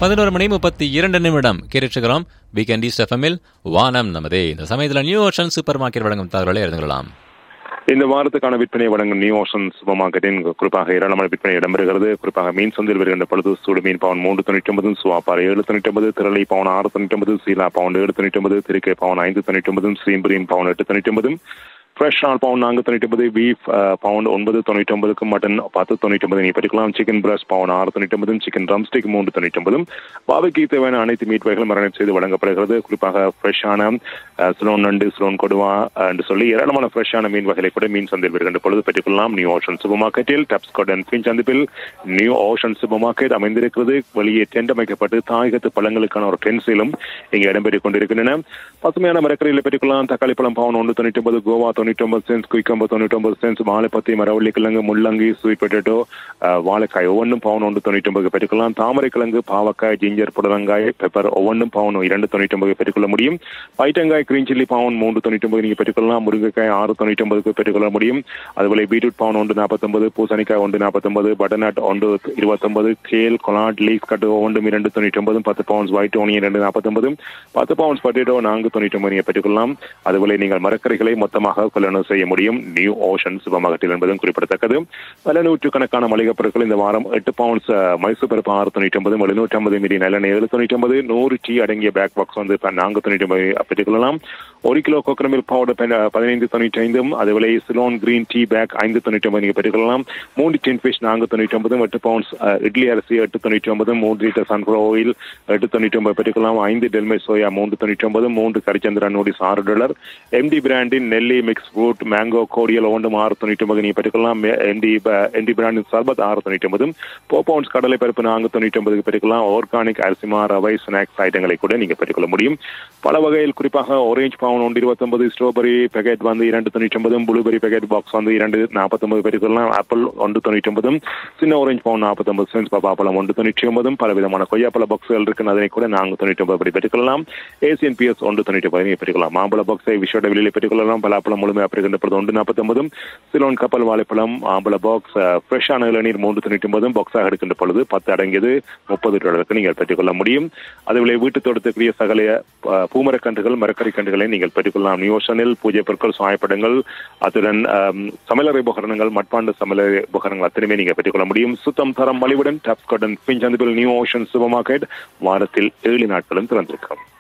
பதினோரு மணி முப்பத்தி இரண்டு நிமிடம் கேட்டுக்கிறோம் வீக்கெண்ட் ஈஸ்ட் எஃப்எம்மில் வானம் நமதே இந்த சமயத்தில் நியூ ஓஷன் சூப்பர் மார்க்கெட் வழங்கும் தகவலை எழுதுங்களலாம் இந்த வாரத்துக்கான விற்பனை வழங்கும் நியூ ஓஷன் சூப்பர் மார்க்கெட்டின் குறிப்பாக ஏராளமான விற்பனை இடம்பெறுகிறது குறிப்பாக மீன் சந்தையில் வருகின்ற பொழுது சுடு மீன் பவுன் மூன்று தொண்ணூற்றி ஒன்பது சுவாப்பாறை ஏழு தொண்ணூற்றி ஒன்பது திரளை பவுன் ஆறு தொண்ணூற்றி ஒன்பது சீலா பவுன் ஏழு தொண்ணூற்றி ஒன்பது திருக்கை பவுன் ஐந்து தொண்ணூற்றி ஒன்பது சீம்பரின் பவுன் எட்டு தொண்ணூற்றி ஒன்பது ஃப்ரெஷ் நாள் பவுண்ட் நான்கு தொண்ணூற்றி ஒன்பது பீஃப் பவுண்ட் ஒன்பது தொண்ணூற்றி ஒன்பதுக்கு மட்டன் பத்து தொண்ணூற்றி ஒன்பது நீ படிக்கலாம் சிக்கன் பிரஸ் பவுண்ட் ஆறு தொண்ணூற்றி ஒன்பதும் சிக்கன் ட்ரம்ஸ்டிக் மூன்று தொண்ணூற்றி ஒன்பதும் பாவைக்கு தேவையான அனைத்து மீட் வகைகளும் மரணம் செய்து வழங்கப்படுகிறது குறிப்பாக ஃப்ரெஷ்ஷான ஸ்லோன் நண்டு ஸ்லோன் கொடுவா என்று சொல்லி ஏராளமான ஃப்ரெஷ்ஷான மீன் வகைகளை கூட மீன் சந்தையில் வருகின்ற பொழுது பெற்றுக்கொள்ளலாம் நியூ ஓஷன் சூப்பர் மார்க்கெட்டில் டப்ஸ்காட் அண்ட் பின் சந்திப்பில் நியூ ஓஷன் சூப்பர் மார்க்கெட் அமைந்திருக்கிறது வெளியே டென்ட் அமைக்கப்பட்டு தாயகத்து பழங்களுக்கான ஒரு டென்ஸிலும் இங்கே இடம்பெற்றுக் கொண்டிருக்கின்றன பசுமையான மரக்கரையில் பெற்றுக்கொள்ளலாம் தக்காளி பழம் பவுன் ஒன்று தொண்ணூற்றி ஒன்பது கோவா தொண்ணூற்றி ஒன்பது சென்ஸ் குயிக்கம்பு தொண்ணூற்றி ஒன்பது சென்ஸ் வாழைப்பத்தி மரவள்ளி கிழங்கு முள்ளங்கி ஸ்வீட் பொட்டேட்டோ வாழைக்காய் ஒவ்வொன்றும் பவுன் ஒன்று தொண்ணூற்றி ஒன்பது பெற்றுக்கொள்ளலாம் தாமரை கிழங்கு பாவக்காய் ஜிஞ்சர் புடலங்காய் பெப்பர் ஒவ்வொன்றும் பவுன் இரண்டு தொண்ணூற்றி ஒன்பது பெற்றுக்கொள்ள முடியும் பைட்டங்காய் கிரீன் சில்லி பவுன் மூன்று தொண்ணூற்றி ஒன்பது நீங்கள் பெற்றுக்கொள்ளலாம் முருங்கைக்காய் ஆறு தொண்ணூற்றி ஒன்பதுக்கு பெற்றுக்கொள்ள முடியும் அதுபோல பீட்ரூட் பவுன் ஒன்று நாற்பத்தொன்பது பூசணிக்காய் ஒன்று நாற்பத்தொன்பது பட்டர்நட் ஒன்று இருபத்தொன்பது கேல் கொலாட் லீஸ் கட்டு ஒவ்வொன்றும் இரண்டு தொண்ணூற்றி ஒன்பது பத்து பவுன்ஸ் ஒயிட் ஓனியன் இரண்டு நாற்பத்தொன்பது பத்து பவுன்ஸ் பொட்டேட்டோ நான்கு தொண்ணூற்றி ஒன்பது நீங்கள் பெற்றுக்கொள்ளலாம் அதுபோல நீங்கள் மரக்கரைகளை மொத்தமாக கொள்ளணும் செய்ய முடியும் நியூ ஓஷன் சூப்பர் மார்க்கெட்டில் என்பதும் குறிப்பிடத்தக்கது பல நூற்றுக்கணக்கான மளிகை பொருட்கள் இந்த வாரம் எட்டு பவுண்ட்ஸ் மைசூர் பருப்பு ஆறு தொண்ணூற்றி ஒன்பது எழுநூற்றி ஐம்பது மில்லி நல்லெண்ணெய் ஏழு தொண்ணூற்றி ஒன்பது நூறு டீ அடங்கிய பேக் பாக்ஸ் வந்து நான்கு தொண்ணூற்றி ஒன்பது பெற்றுக்கொள்ளலாம் ஒரு கிலோ கோகனட் மில்க் பவுடர் பதினைந்து தொண்ணூற்றி ஐந்தும் அதுபோல சிலோன் கிரீன் டீ பேக் ஐந்து தொண்ணூற்றி ஒன்பது நீங்கள் பெற்றுக்கொள்ளலாம் மூன்று டின் ஃபிஷ் நான்கு தொண்ணூற்றி ஒன்பது எட்டு பவுண்ட்ஸ் இட்லி அரிசி எட்டு தொண்ணூற்றி ஒன்பது மூன்று லிட்டர் சன்ஃபிளவர் ஆயில் எட்டு தொண்ணூற்றி ஒன்பது பெற்றுக்கொள்ளலாம் ஐந்து டெல்மை சோயா மூன்று தொண்ணூற்றி ஒன்பது மூன்று கரிச்சந்திரன் நூடிஸ் ஆறு டாலர் எம்டி பிராண்டின் நெல்லி மிக்ஸ் ஃப்ரூட் மேங்கோ கோடியல் ஒன்றும் ஆறு தொண்ணூற்றி ஒன்பது நீங்கள் பெற்றுக்கொள்ளலாம் எம்டி எம்டி பிராண்டின் சர்பத் ஆறு தொண்ணூற்றி ஒன்பது போ பவுண்ட்ஸ் கடலை பருப்பு நான்கு தொண்ணூற்றி ஒன்பதுக்கு பெற்றுக்கலாம் ஆர்கானிக் அரிசிமா ரவை ஸ்நாக்ஸ் ஐட்டங்களை கூட நீங்கள் பெற்றுக்கொள்ள முடியும் பல வகையில் குறிப்பாக ஆரஞ்சு பவுன் ஒன்று இருபத்தொன்பது ஸ்ட்ராபெரி பேக்கெட் வந்து இரண்டு தொண்ணூற்றி ஒன்பதும் ப்ளூபெரி பேக்கெட் பாக்ஸ் வந்து இரண்டு நாற்பத்தொன்பது பெற்றுக்கொள்ளலாம் ஆப்பிள் ஒன்று தொண்ணூற்றி ஒன்பதும் சின்ன ஆரஞ்சு பவுன் நாற்பத்தொன்பது சென்ஸ் பப்பாப்பழம் ஒன்று தொண்ணூற்றி ஒன்பதும் பல விதமான கொய்யாப்பழ பாக்ஸ்கள் இருக்கு அதனை கூட நான்கு தொண்ணூற்றி ஒன்பது படி பெற்றுக்கொள்ளலாம் ஏசியன் பிஎஸ் ஒன்று தொண்ணூற்றி ஒன்பது நீங்கள் பெற்றுக்கொள்ளலாம் மாம்பழ பாக்ஸை விஷயோட வெளியில் பெற்றுக்கொள்ளலாம் பலாப்பழம் முழுமையாக பெறுகின்ற பொழுது ஒன்று நாற்பத்தொன்பதும் சிலோன் கப்பல் வாழைப்பழம் ஆம்பள பாக்ஸ் ஃப்ரெஷ்ஷான இளநீர் மூன்று தொண்ணூற்றி ஒன்பதும் பாக்ஸாக எடுக்கின்ற பொழுது பத்து அடங்கியது முப்பது டாலருக்கு நீங்கள் பெற்றுக்கொள்ள முடியும் அதுபோல வீட்டு தோட்டத்துக்குரிய சகல பூமரக்கன்றுகள் மரக்கறி கன்றுகளை நீங்கள் பெற்றுக்கொள்ளலாம் நியூஷனில் பூஜை பொருட்கள் சாயப்படங்கள் அத்துடன் சமையலறை உபகரணங்கள் மட்பாண்டு சமையலறை உபகரணங்கள் அத்தனையுமே நீங்கள் பெற்றுக்கொள்ள முடியும் சுத்தம் தரம் மலிவுடன் டாப்ஸ்கார்டன் பின் சந்திப்பில் நியூ ஓஷன் சூப்பர் மார்க்கெட் வாரத்தில் ஏழு நாட்களும் திறந்திருக்கிறோம்